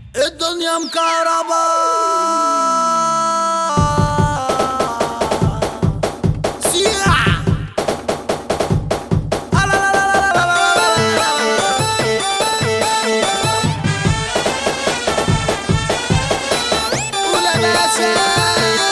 الدنيا مكهربا سيع لا لا لا لا لا لا لا ولا باشا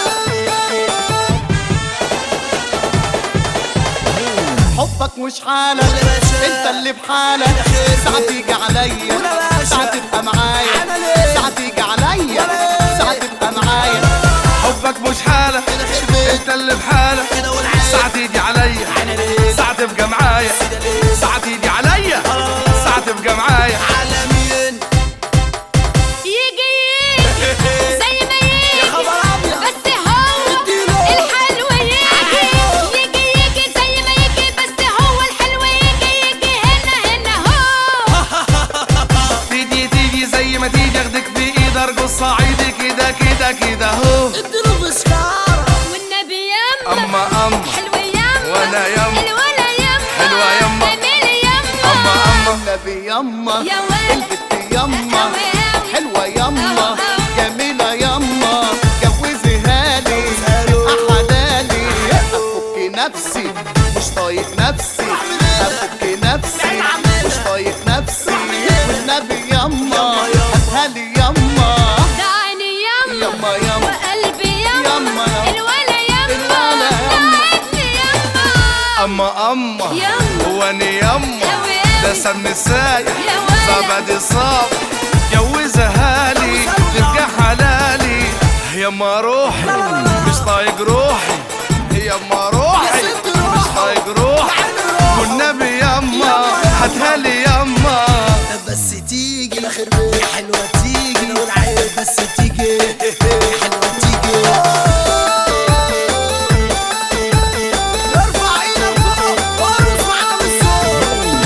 حبك مش حالك انت اللي بحالك ساعة تيجي عليا ساعة تبقى معايا ساعة تيجي عليا ساعة تبقى معايا حبك مش حالك انت اللي بحالك ساعة تيجي عليا ساعة تبقى معايا ساعة تيجي عليا ساعة تبقى معايا عالمين يجي يجي زي ما يجي خبر أبيض. بس هو اديله. الحلو يجي يجي يجي زي ما يجي بس هو الحلو يجي يجي هنا هنا هو تيجي تيجي زي ما تيجي اخدك بايد ارقص صعيدي كده كده كده هو اديله بسكارة والنبي يما اما اما حلو يما وأنا يما. الولا يما حلوة يما. جميل يما اما اما النبي يما يا ولد. البت يما أوي أوي. حلوة يما أوي أوي. جميلة يما جوزيها لي حلالي افك نفسي مش طايق نفسي افك نفسي مش طايق نفسي والنبي يما هاتها لي يما دعاني يما يما يما وقلبي يما يما يما. الولا يما الولا يما. دعتني يما اما اما يما. واني يما أوي ده أوي. سم سايق يا ولد. زبدي صاب جوزها لي تبقى حلالي يما روحي مش طايق روحي يما روحي يا ست مش روحي. طايق روحي والنبي يما هاتها لي يما بس تيجي الاخر حلوة تيجي لو العيب بس تيجي حلوة تيجي ارفع ايدك فوق وارقص معانا بالصوت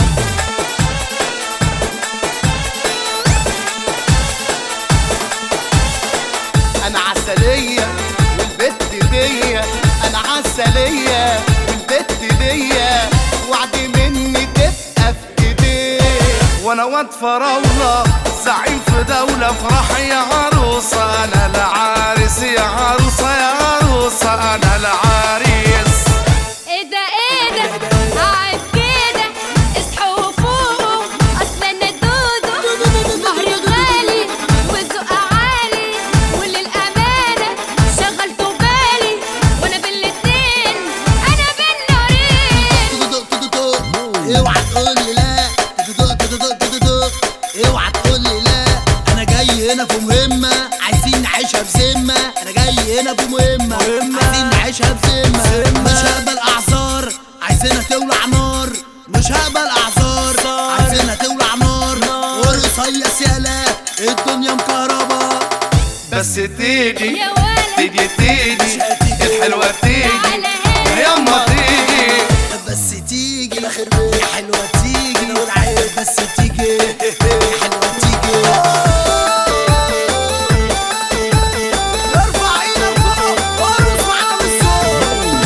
انا عسلية والبت دي انا عسلية والبت دي وعد مني تبقى في ايديك وانا واد فراولة زعيم في دولة افرح يا عروسة انا العارس يا عروسة يا عروسة انا العريس ايه ده ايه ده قاعد كده اصحوا وفوقوا اصل انا دودو مهر غالي والذوق عالي وللامانه شغلتوا بالي وانا بالاتنين انا بالنورين اوعى تقول لي لا اوعى تقول لي لا انا جاي هنا في مهمه عايزين نعيشها بذمه انا جاي هنا في مهمه عايزين نعيشها بذمه مش هقبل اعذار عايزينها تولع نار مش هقبل اعذار عايزينها تولع نار ورصيص يالا الدنيا مكهربا بس تيجي يا ولد تيجي تيجي الحلوة تيجي تعالى هنا يما تيجي بس تيجي الاخر حلوه تيجي لو العيب بس تيجي حلوه تيجي ارفع ايدك فوق وارقص معانا بالصوت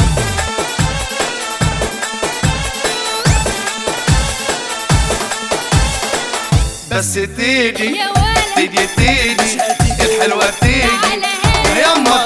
بس تيجي يا ولد تيجي تيجي الحلوة تيجي تعالى هنا يما